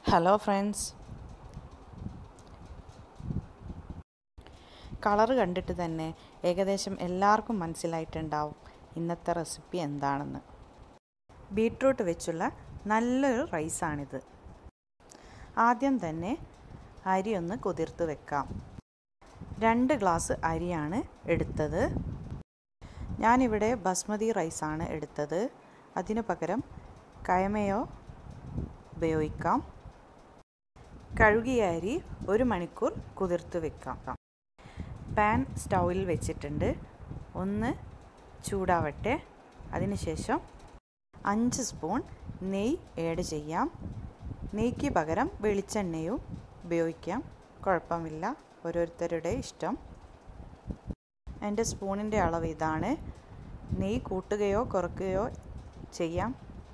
hello friends colour കണ്ടിട്ട് തന്നെ ഏകദേശം എല്ലാവർക്കും മനസ്സിലായിട്ടുണ്ടാവും ഇന്നത്തെ റെസിപ്പി എന്താണെന്ന് ബീട്രൂട്ട് വെച്ചുള്ള നല്ലൊരു റൈസാണിത് ആദ്യം തന്നെ അരി ഒന്ന് കുതിർത്ത് വെക്കാം രണ്ട് ഗ്ലാസ് അരിയാണ് എടുത്തത് ഞാനിവിടെ ബസ്മതി റൈസാണ് എടുത്തത് അതിനു പകരം കയമയോ ഉപയോഗിക്കാം കഴുകിയ അരി ഒരു മണിക്കൂർ കുതിർത്ത് വെക്കാം പാൻ സ്റ്റൗവിൽ വെച്ചിട്ടുണ്ട് ഒന്ന് ചൂടാവട്ടെ അതിനുശേഷം അഞ്ച് സ്പൂൺ നെയ്യ് ആഡ് ചെയ്യാം നെയ്ക്ക് പകരം വെളിച്ചെണ്ണയും ഉപയോഗിക്കാം കുഴപ്പമില്ല ഓരോരുത്തരുടെ ഇഷ്ടം എൻ്റെ സ്പൂണിൻ്റെ അളവ് ഇതാണ് നെയ്യ് കൂട്ടുകയോ കുറയ്ക്കുകയോ ചെയ്യാം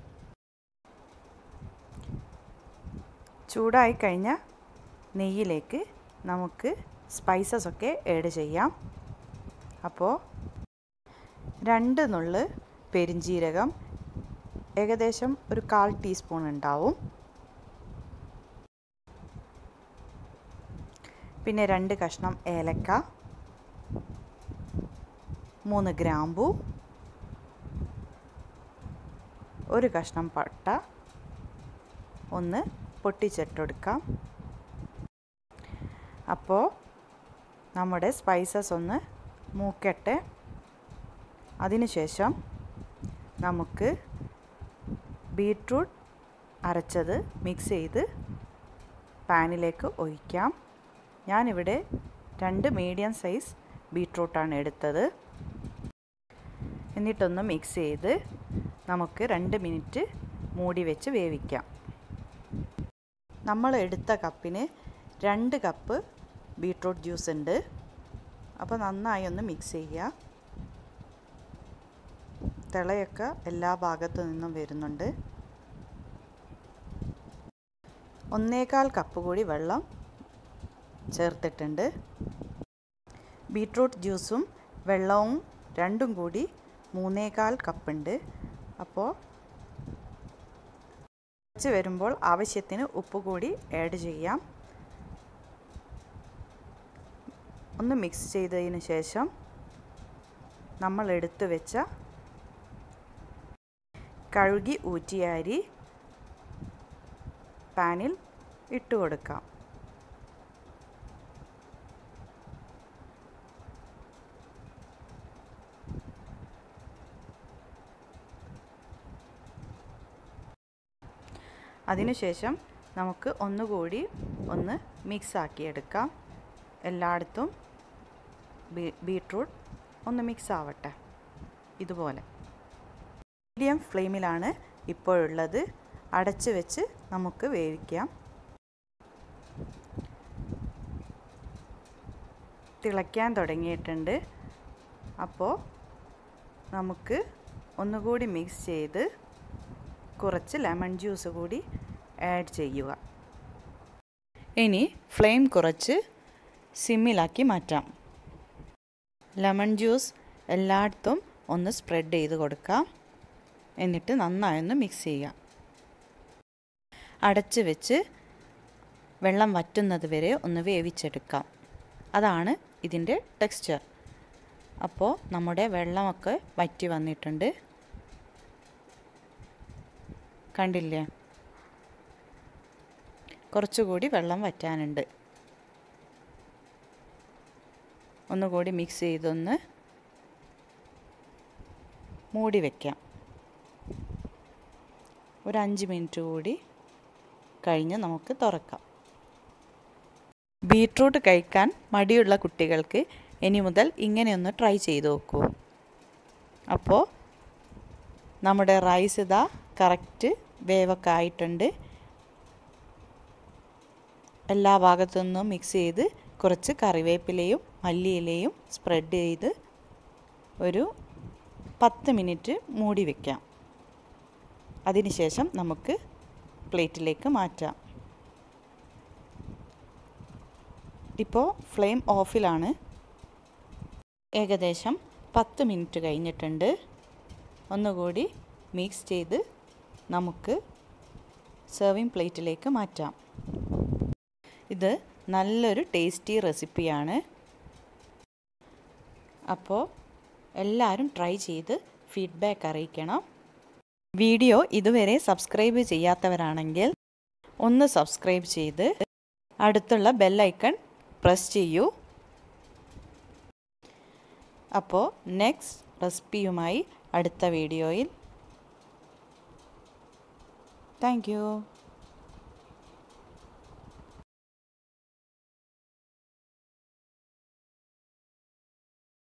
ചൂടായി കഴിഞ്ഞ നെയ്യിലേക്ക് നമുക്ക് സ്പൈസസ് ഒക്കെ ആഡ് ചെയ്യാം അപ്പോൾ രണ്ട് നുള്ള് പെരിഞ്ജീരകം ഏകദേശം ഒരു കാൽ ടീസ്പൂൺ ഉണ്ടാവും പിന്നെ രണ്ട് കഷ്ണം ഏലക്ക മൂന്ന് ഗ്രാമ്പു ഒരു കഷ്ണം പട്ട ഒന്ന് പൊട്ടിച്ചിട്ടെടുക്കാം അപ്പോൾ നമ്മുടെ സ്പൈസസ് ഒന്ന് മൂക്കട്ടെ അതിനുശേഷം നമുക്ക് ബീട്രൂട്ട് അരച്ചത് മിക്സ് ചെയ്ത് പാനിലേക്ക് ഒഴിക്കാം ഞാനിവിടെ രണ്ട് മീഡിയം സൈസ് ബീട്രൂട്ടാണ് എടുത്തത് എന്നിട്ടൊന്ന് മിക്സ് ചെയ്ത് നമുക്ക് രണ്ട് മിനിറ്റ് മൂടി വെച്ച് വേവിക്കാം നമ്മൾ എടുത്ത കപ്പിന് രണ്ട് കപ്പ് ബീട്രൂട്ട് ജ്യൂസ് ഉണ്ട് അപ്പോൾ നന്നായി ഒന്ന് മിക്സ് ചെയ്യുക തിളയൊക്കെ എല്ലാ ഭാഗത്തു നിന്നും വരുന്നുണ്ട് ഒന്നേകാൽ കപ്പ് കൂടി വെള്ളം ചേർത്തിട്ടുണ്ട് ബീട്രൂട്ട് ജ്യൂസും വെള്ളവും രണ്ടും കൂടി മൂന്നേകാൽ കപ്പുണ്ട് അപ്പോൾ വെച്ച് വരുമ്പോൾ ആവശ്യത്തിന് ഉപ്പ് കൂടി ആഡ് ചെയ്യാം ഒന്ന് മിക്സ് ചെയ്തതിന് ശേഷം നമ്മൾ എടുത്തു വെച്ച കഴുകി ഊറ്റിയ അരി പാനിൽ ഇട്ട് കൊടുക്കാം അതിനുശേഷം നമുക്ക് ഒന്നുകൂടി ഒന്ന് മിക്സ് ആക്കിയെടുക്കാം എല്ലായിടത്തും ബീ ബീട്രൂട്ട് ഒന്ന് മിക്സ് ആവട്ടെ ഇതുപോലെ മീഡിയം ഫ്ലെയിമിലാണ് ഇപ്പോഴുള്ളത് അടച്ച് വെച്ച് നമുക്ക് വേവിക്കാം തിളയ്ക്കാൻ തുടങ്ങിയിട്ടുണ്ട് അപ്പോൾ നമുക്ക് ഒന്നുകൂടി മിക്സ് ചെയ്ത് കുറച്ച് ലെമൺ ജ്യൂസ് കൂടി ആഡ് ചെയ്യുക ഇനി ഫ്ലെയിം കുറച്ച് സിമ്മിലാക്കി മാറ്റാം ലെമൺ ജ്യൂസ് എല്ലായിടത്തും ഒന്ന് സ്പ്രെഡ് ചെയ്ത് കൊടുക്കാം എന്നിട്ട് നന്നായി ഒന്ന് മിക്സ് ചെയ്യാം അടച്ച് വെച്ച് വെള്ളം വറ്റുന്നത് വരെ ഒന്ന് വേവിച്ചെടുക്കാം അതാണ് ഇതിൻ്റെ ടെക്സ്ചർ അപ്പോൾ നമ്മുടെ വെള്ളമൊക്കെ വറ്റി വന്നിട്ടുണ്ട് കണ്ടില്ലേ കുറച്ചുകൂടി വെള്ളം വറ്റാനുണ്ട് ഒന്നുകൂടി മിക്സ് ചെയ്തൊന്ന് മൂടി വയ്ക്കാം ഒരു അഞ്ച് മിനിറ്റ് കൂടി കഴിഞ്ഞ് നമുക്ക് തുറക്കാം ബീട്രൂട്ട് കഴിക്കാൻ മടിയുള്ള കുട്ടികൾക്ക് ഇനി മുതൽ ഇങ്ങനെയൊന്ന് ട്രൈ ചെയ്ത് നോക്കൂ അപ്പോൾ നമ്മുടെ റൈസ് ഇതാ കറക്റ്റ് വേവൊക്കെ ആയിട്ടുണ്ട് എല്ലാ ഭാഗത്തു നിന്നും മിക്സ് ചെയ്ത് കുറച്ച് കറിവേപ്പിലയും മല്ലിയിലയും സ്പ്രെഡ് ചെയ്ത് ഒരു പത്ത് മിനിറ്റ് മൂടി വയ്ക്കാം അതിനുശേഷം നമുക്ക് പ്ലേറ്റിലേക്ക് മാറ്റാം ഇപ്പോൾ ഫ്ലെയിം ഓഫിലാണ് ഏകദേശം പത്ത് മിനിറ്റ് കഴിഞ്ഞിട്ടുണ്ട് ഒന്നുകൂടി മിക്സ് ചെയ്ത് നമുക്ക് സെർവിങ് പ്ലേറ്റിലേക്ക് മാറ്റാം ഇത് നല്ലൊരു ടേസ്റ്റി റെസിപ്പിയാണ് അപ്പോൾ എല്ലാവരും ട്രൈ ചെയ്ത് ഫീഡ്ബാക്ക് അറിയിക്കണം വീഡിയോ ഇതുവരെ സബ്സ്ക്രൈബ് ചെയ്യാത്തവരാണെങ്കിൽ ഒന്ന് സബ്സ്ക്രൈബ് ചെയ്ത് അടുത്തുള്ള ബെല്ലൈക്കൺ പ്രസ് ചെയ്യൂ അപ്പോൾ നെക്സ്റ്റ് റെസിപ്പിയുമായി അടുത്ത വീഡിയോയിൽ താങ്ക്